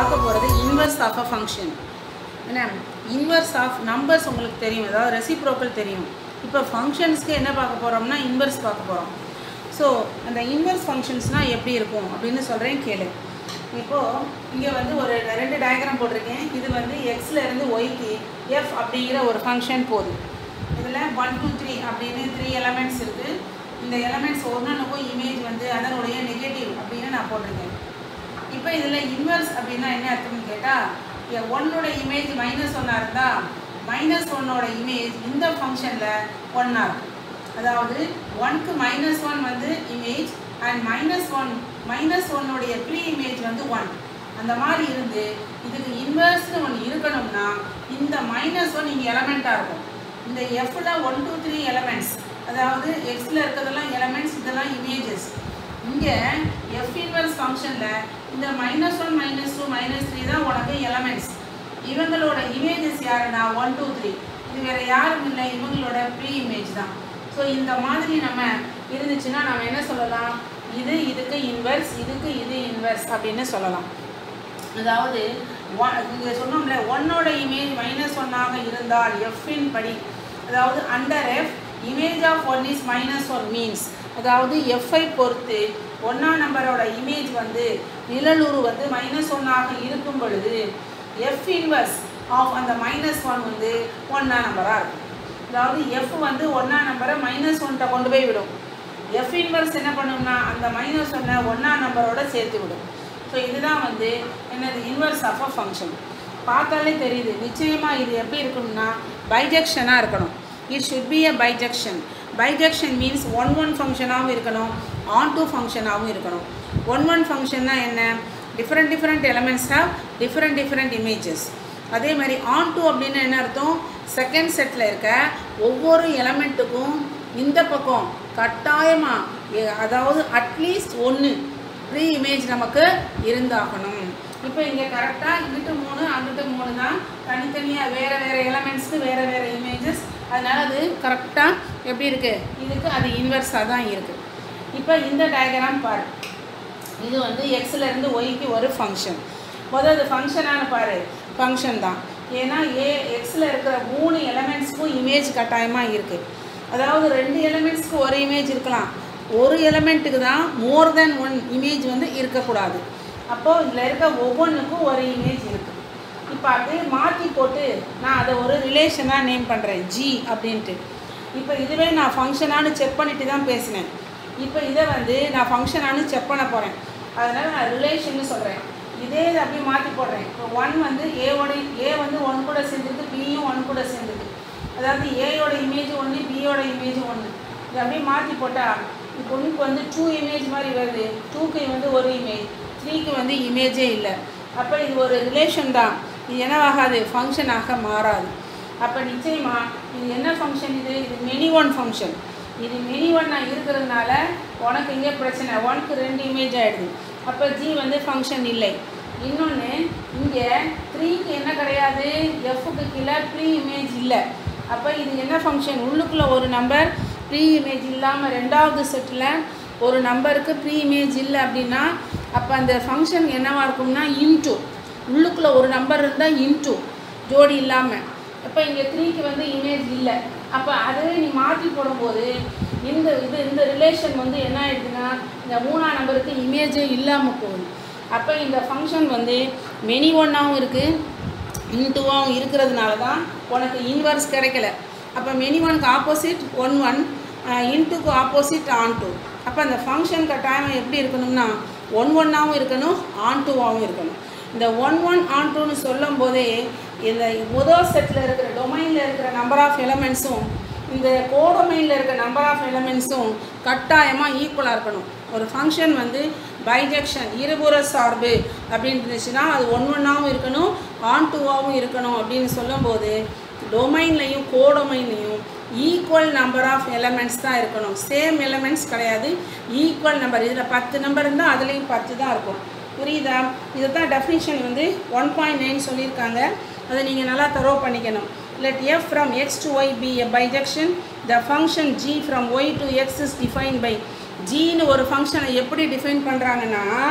பார்க்க போகிறது inverse of a function என்ன இன்வர்ஸ் ஆஃப் நம்பர்ஸ் உங்களுக்கு தெரியும் அதாவது ரெசிப்ரோக்கல் தெரியும் இப்போ ஃபங்க்ஷன்ஸ்க்கு என்ன பார்க்க போகிறோம்னா இன்வர்ஸ் பார்க்க போகிறோம் ஸோ அந்த இன்வர்ஸ் ஃபங்க்ஷன்ஸ்னால் எப்படி இருக்கும் அப்படின்னு சொல்கிறேன் கேளு இப்போது இங்கே வந்து ஒரு ரெண்டு டயக்ராம் போட்டிருக்கேன் இது வந்து எக்ஸில் இருந்து ஒய்க்கு எஃப் அப்படிங்கிற ஒரு ஃபங்க்ஷன் போகுது இதில் ஒன் டூ த்ரீ அப்படின்னு த்ரீ எலமெண்ட்ஸ் இருக்குது இந்த எலமெண்ட்ஸ் ஒன்றுக்கும் இமேஜ் வந்து அதனுடைய நெகட்டிவ் அப்படின்னு நான் போட்டிருக்கேன் இப்போ இதில் இன்வர்ஸ் அப்படின்னா என்ன அர்த்தம்னு கேட்டால் ஒன்னோட இமேஜ் மைனஸ் ஒன்னாக இருந்தால் மைனஸ் ஒன்னோட இமேஜ் இந்த ஃபங்க்ஷனில் ஒன்னாக இருக்கும் அதாவது ஒன்க்கு மைனஸ் ஒன் வந்து image and minus one minus ஒன்னுடைய ப்ரீ இமேஜ் வந்து ஒன் அந்த மாதிரி இருந்து இதுக்கு இன்வர்ஸ்னு ஒன்று இருக்கணும்னா இந்த மைனஸ் ஒன் இங்கே எலமெண்ட்டாக இருக்கும் இந்த எஃப்ல ஒன் டூ த்ரீ எலமெண்ட்ஸ் அதாவது எக்ஸில் இருக்கிறதெல்லாம் எலமெண்ட்ஸ் இதெல்லாம் இமேஜஸ் இங்கே எஃப் இன்வர்ஸ் ஃபங்க்ஷனில் இந்த minus one minus two minus three தான் உனக்கு எலமெண்ட்ஸ் இவங்களோட இமேஜஸ் யாருன்னா ஒன் டூ த்ரீ இது வேறு யாரும் இல்லை இவங்களோட ப்ரீ இமேஜ் தான் ஸோ இந்த மாதிரி நம்ம இருந்துச்சுன்னா நம்ம என்ன சொல்லலாம் இது இதுக்கு இன்வெர்ஸ் இதுக்கு இது இன்வெர்ஸ் அப்படின்னு சொல்லலாம் அதாவது இங்கே சொன்னோம்ல ஒன்னோட இமேஜ் மைனஸ் ஒன்னாக இருந்தால் எஃப்பின் படி அதாவது under F image of one is minus one means அதாவது எஃப்ஐ பொறுத்து ஒன்றா நம்பரோட இமேஜ் வந்து நிழலுரு வந்து மைனஸ் ஒன்னாக இருக்கும் பொழுது எஃப் இன்வர்ஸ் ஆஃப் அந்த மைனஸ் ஒன் வந்து ஒன்றா நம்பராக இருக்கும் அதாவது எஃப் வந்து ஒன்றா நம்பரை மைனஸ் ஒன்ட்ட கொண்டு போய் விடும் எஃப் இன்வர்ஸ் என்ன பண்ணும்னா அந்த மைனஸ் ஒன்னை ஒன்றா நம்பரோட சேர்த்து விடும் ஸோ இதுதான் வந்து என்னது இன்வர்ஸ் ஆஃப் அ ஃபங்க்ஷன் பார்த்தாலே தெரியுது நிச்சயமாக இது எப்படி இருக்கணும்னா பைஜெக்ஷனாக இருக்கணும் it should be a bijection bijection means one one ஃபங்க்ஷனாகவும் இருக்கணும் ஆன் டூ ஃபங்க்ஷனாகவும் இருக்கணும் ஒன் ஒன் ஃபங்க்ஷன்னா என்ன different different elements have different different images அதே மாதிரி ஆன் டூ அப்படின்னு என்ன அர்த்தம் செகண்ட் செட்டில் இருக்க ஒவ்வொரு எலமெண்ட்டுக்கும் இந்த பக்கம் கட்டாயமாக அதாவது அட்லீஸ்ட் ஒன்று ப்ரீ இமேஜ் நமக்கு இருந்தாகணும் இப்போ இங்கே கரெக்டாக இங்கிட்டு மூணு அங்கிட்டு மூணு தான் தனித்தனியாக வேறு வேறு எலமெண்ட்ஸ்க்கு வேறு வேறு இமேஜஸ் அதனால் அது கரெக்டாக எப்படி இருக்குது இதுக்கு அது இன்வெர்ஸாக தான் இருக்குது இப்போ இந்த டயக்ராம் பாரு இது வந்து எக்ஸ்லேருந்து ஒய்க்கு ஒரு ஃபங்க்ஷன் முதல் அது ஃபங்க்ஷனானு பாரு ஃபங்க்ஷன் தான் ஏன்னா ஏ எக்ஸில் இருக்கிற மூணு எலமெண்ட்ஸ்க்கும் இமேஜ் கட்டாயமாக இருக்குது அதாவது ரெண்டு எலமெண்ட்ஸ்க்கு ஒரு இமேஜ் இருக்கலாம் ஒரு எலமெண்ட்டுக்கு தான் மோர் தென் ஒன் இமேஜ் வந்து இருக்கக்கூடாது அப்போது இதில் இருக்க ஒவ்வொன்றுக்கும் ஒரு இமேஜ் இருக்குது இப்போ அது மாற்றி போட்டு நான் அதை ஒரு ரிலேஷனாக நேம் பண்ணுறேன் ஜி அப்படின்ட்டு இப்போ இதுவே நான் ஃபங்க்ஷனானு செக் பண்ணிட்டு தான் பேசினேன் இப்போ இதை வந்து நான் ஃபங்க்ஷனானு செக் பண்ண போகிறேன் அதனால் நான் ரிலேஷன்னு சொல்கிறேன் இதே இதை அப்படியே மாற்றி போடுறேன் இப்போ ஒன் வந்து ஏவோட ஏ வந்து ஒன் கூட சேர்ந்துருக்கு பியும் ஒன் கூட சேர்ந்துருக்கு அதாவது ஏயோட இமேஜ் ஒன்று பியோட இமேஜ் ஒன்று இது அப்படியே மாற்றி போட்டால் இப்போ ஒன்றுக்கு வந்து டூ இமேஜ் மாதிரி வருது டூக்கு வந்து ஒரு இமேஜ் த்ரீக்கு வந்து இமேஜே இல்லை அப்போ இது ஒரு ரிலேஷன் தான் இது என்னவாகாது ஃபங்க்ஷனாக மாறாது அப்போ நிச்சயமாக இது என்ன ஃபங்க்ஷன் இது இது மெனி ஒன் ஃபங்க்ஷன் இது மெனி ஒன்னாக இருக்கிறதுனால உனக்கு இங்கே பிரச்சனை ஒனுக்கு ரெண்டு இமேஜ் ஆகிடுது அப்போ ஜி வந்து ஃபங்க்ஷன் இல்லை இன்னொன்று இங்கே த்ரீக்கு என்ன கிடையாது எஃப்க்கு கீழே ப்ரீ இமேஜ் இல்லை அப்போ இது என்ன ஃபங்க்ஷன் உள்ளுக்குள்ளே ஒரு நம்பர் ப்ரீ இமேஜ் இல்லாமல் ரெண்டாவது செட்டில் ஒரு நம்பருக்கு ப்ரீ இமேஜ் இல்லை அப்படின்னா அப்போ அந்த ஃபங்க்ஷன் என்னவாக இருக்கும்னா இன்டூ உள்ளுக்குள்ளே ஒரு நம்பர் இருந்தால் இன்டூ ஜோடி இல்லாமல் அப்போ இங்கே த்ரீக்கு வந்து இமேஜ் இல்லை அப்போ அதுவே நீ மாற்றி போடும்போது இந்த இது இந்த ரிலேஷன் வந்து என்ன ஆயிடுதுன்னா இந்த மூணாம் நம்பருக்கு இமேஜே இல்லாமல் போகுது அப்போ இந்த ஃபங்க்ஷன் வந்து மெனி ஒன்னாகவும் இருக்குது இன்டூவாகவும் இருக்கிறதுனால தான் உனக்கு இன்வர்ஸ் கிடைக்கல அப்போ மெனி ஒனுக்கு ஆப்போசிட் ஒன் ஒன் இன்ட்டுக்கு ஆப்போசிட் ஆன் டூ அப்போ அந்த ஃபங்க்ஷன் கட்டாயம் எப்படி இருக்கணும்னா ஒன் ஒன்னாகவும் இருக்கணும் ஆன் டூவாகவும் இருக்கணும் இந்த ஒன் ஒன் ஆன் டூன்னு சொல்லும் போதே இந்த முதல் செட்டில் இருக்கிற டொமைனில் இருக்கிற நம்பர் ஆஃப் எலமெண்ட்ஸும் இந்த கோடொமைனில் இருக்கிற நம்பர் ஆஃப் எலமெண்ட்ஸும் கட்டாயமாக ஈக்குவலாக இருக்கணும் ஒரு ஃபங்க்ஷன் வந்து பைஜெக்ஷன் இருபுற சார்பு அப்படின்னு இருந்துச்சுன்னா அது ஒன் ஒன்னாகவும் இருக்கணும் ஆன் டூவாகவும் இருக்கணும் அப்படின்னு சொல்லும்போது டொமைன்லையும் கோடொமைன்லையும் ஈக்குவல் நம்பர் ஆஃப் எலமெண்ட்ஸ் தான் இருக்கணும் சேம் எலமெண்ட்ஸ் கிடையாது ஈக்குவல் நம்பர் இதில் பத்து நம்பர் இருந்தால் அதுலேயும் பத்து தான் இருக்கும் புரியுதா இதை தான் டெஃபினிஷன் வந்து ஒன் பாயிண்ட் நைன் சொல்லியிருக்காங்க அதை நீங்கள் நல்லா தரோ பண்ணிக்கணும் let F from X to Y be a bijection the function G from Y to X is define by ஜின்னு ஒரு ஃபங்க்ஷனை எப்படி டிஃபைன் பண்ணுறாங்கன்னா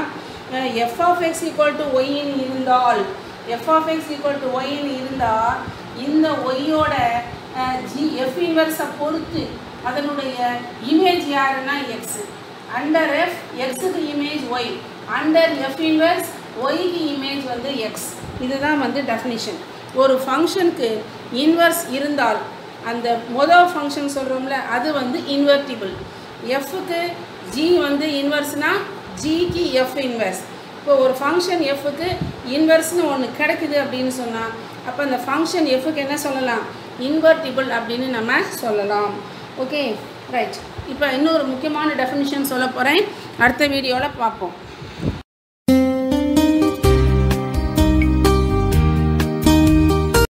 F of X equal to ஒய்ன்னு இருந்தால் F of X equal to ஒய்ன்னு இருந்தால் இந்த ஒய்யோட ஜி எஃப் இன்வர்ஸை பொறுத்து அதனுடைய இமேஜ் யாருன்னா எக்ஸ் அண்டர் எஃப் எக்ஸுக்கு image Y under F inverse ஒய்க்கு இமேஜ் வந்து எக்ஸ் இதுதான் வந்து டெஃபினிஷன் ஒரு ஃபங்க்ஷனுக்கு இன்வர்ஸ் இருந்தால் அந்த மொதல் ஃபங்க்ஷன் சொல்கிறோம்ல அது வந்து இன்வெர்டிபிள் எஃப்க்கு ஜி வந்து இன்வர்ஸ்னா ஜிக்கு எஃப் இன்வர்ஸ் இப்போ ஒரு ஃபங்க்ஷன் எஃப்க்கு இன்வர்ஸ்னு ஒன்று கிடைக்குது அப்படின்னு சொன்னால் அப்போ அந்த ஃபங்க்ஷன் எஃப்க்கு என்ன சொல்லலாம் இன்வெர்டிபிள் அப்படின்னு நம்ம சொல்லலாம் ஓகே ரைட் இப்போ இன்னொரு முக்கியமான டெஃபினிஷன் சொல்ல போகிறேன் அடுத்த வீடியோவில் பார்ப்போம்